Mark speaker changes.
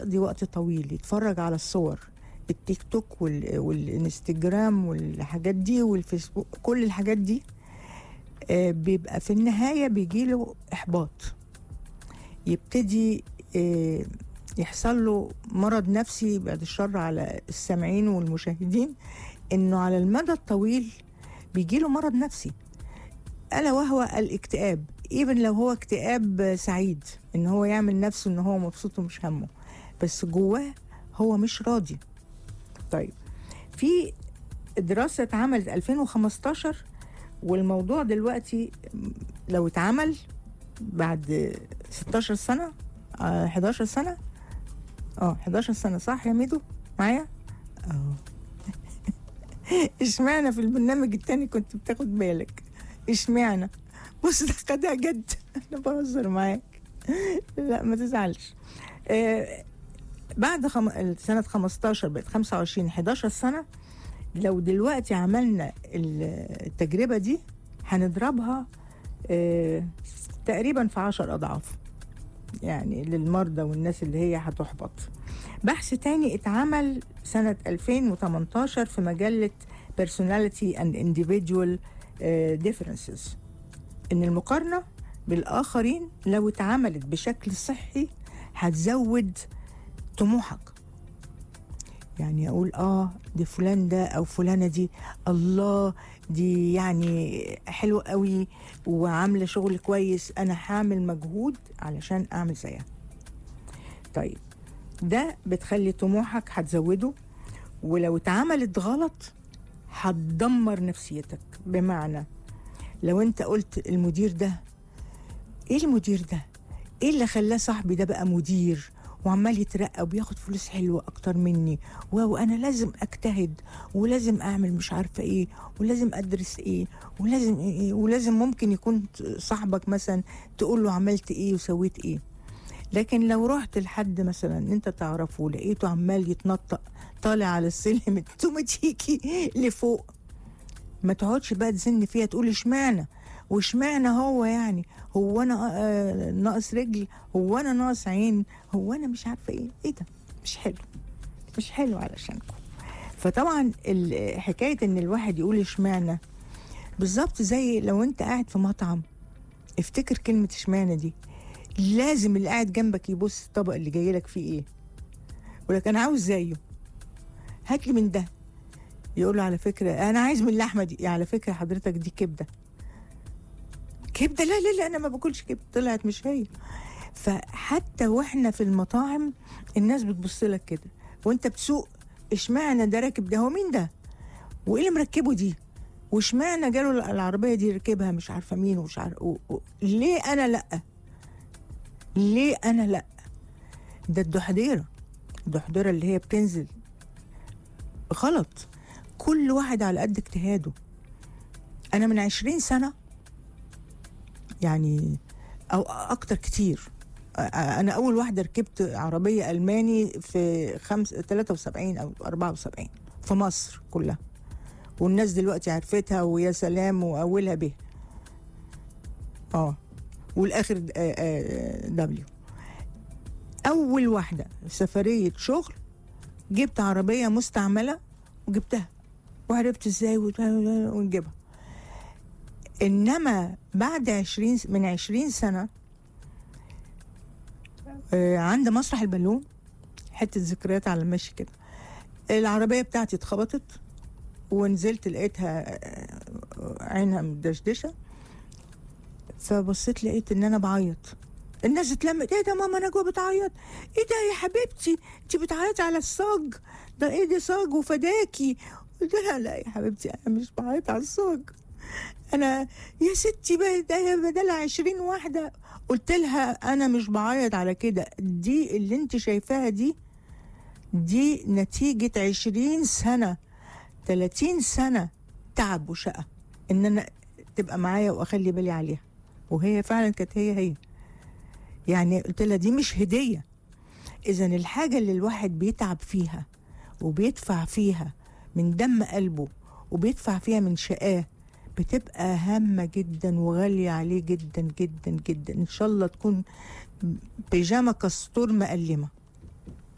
Speaker 1: يقضي وقت طويل يتفرج على الصور التيك توك وال... والانستجرام والحاجات دي والفيسبوك كل الحاجات دي آه، بيبقى في النهاية بيجيله إحباط يبتدي آه، يحصل له مرض نفسي بعد الشر على السامعين والمشاهدين انه على المدى الطويل بيجيله مرض نفسي الا وهو الاكتئاب ايفن لو هو اكتئاب سعيد ان هو يعمل نفسه ان هو مبسوط ومش همه بس جواه هو مش راضي طيب في دراسة اتعملت 2015 والموضوع دلوقتي لو اتعمل بعد 16 سنة آه 11 سنة اه 11 سنة صح يا ميدو معايا؟ اه اشمعنى في البرنامج التاني كنت بتاخد بالك اشمعنى بص ده خدها جد انا بهزر معاك لا ما تزعلش آه بعد خم... سنة 15 بقت 25 11 سنة لو دلوقتي عملنا التجربة دي هنضربها آه تقريبا في 10 أضعاف يعني للمرضى والناس اللي هي هتحبط بحث تاني اتعمل سنة 2018 في مجلة Personality and Individual Differences إن المقارنة بالآخرين لو اتعملت بشكل صحي هتزود طموحك يعني اقول اه دي فلان ده او فلانه دي الله دي يعني حلوه قوي وعامله شغل كويس انا هعمل مجهود علشان اعمل زيها طيب ده بتخلي طموحك هتزوده ولو اتعملت غلط هتدمر نفسيتك بمعنى لو انت قلت المدير ده ايه المدير ده ايه اللي خلاه صاحبي ده بقى مدير وعمال يترقى وبياخد فلوس حلوه اكتر مني وانا لازم اجتهد ولازم اعمل مش عارفه ايه ولازم ادرس ايه ولازم إيه ولازم ممكن يكون صاحبك مثلا تقول له عملت ايه وسويت ايه لكن لو رحت لحد مثلا انت تعرفه ولقيته عمال يتنطق طالع على السلم اوتوماتيكي لفوق ما تقعدش بقى تزن فيها تقول اشمعنى واشمعنى هو يعني هو انا آه ناقص رجل هو انا ناقص عين هو انا مش عارفه ايه ايه ده مش حلو مش حلو علشانكم فطبعا حكايه ان الواحد يقول اشمعنى بالظبط زي لو انت قاعد في مطعم افتكر كلمه اشمعنى دي لازم اللي قاعد جنبك يبص الطبق اللي جاي لك فيه ايه يقول لك انا عاوز زيه هات لي من ده يقول له على فكره انا عايز من اللحمه دي على فكره حضرتك دي كبده كبده لا لا لا انا ما باكلش كبده طلعت مش هي فحتى واحنا في المطاعم الناس بتبص لك كده وانت بتسوق اشمعنى ده راكب ده هو مين ده وايه اللي مركبه دي واشمعنى جاله العربيه دي ركبها مش عارفه مين ومش عارفه و... و... ليه انا لا ليه انا لا ده الدحديره الدحديره اللي هي بتنزل غلط كل واحد على قد اجتهاده انا من عشرين سنه يعني او اكتر كتير انا اول واحده ركبت عربيه الماني في خمس 73 او 74 في مصر كلها والناس دلوقتي عرفتها ويا سلام واولها به اه والاخر دبليو اول واحده في سفريه شغل جبت عربيه مستعمله وجبتها وعرفت ازاي ونجيبها انما بعد عشرين من عشرين سنه آه عند مسرح البالون حته ذكريات على المشي كده العربيه بتاعتي اتخبطت ونزلت لقيتها عينها مدشدشه فبصيت لقيت ان انا بعيط الناس اتلمت ايه ده ماما انا جوه بتعيط ايه ده يا حبيبتي انت بتعيطي على الصاج ده ايه ده صاج وفداكي قلت لها لا يا حبيبتي انا مش بعيط على الصاج انا يا ستي بدل عشرين واحدة قلت لها انا مش بعيط على كده دي اللي انت شايفاها دي دي نتيجة عشرين سنة تلاتين سنة تعب وشقة ان انا تبقى معايا واخلي بالي عليها وهي فعلا كانت هي هي يعني قلت لها دي مش هدية اذا الحاجة اللي الواحد بيتعب فيها وبيدفع فيها من دم قلبه وبيدفع فيها من شقاه بتبقى هامة جدا وغالية عليه جدا جدا جدا إن شاء الله تكون بيجامة كستور مقلمة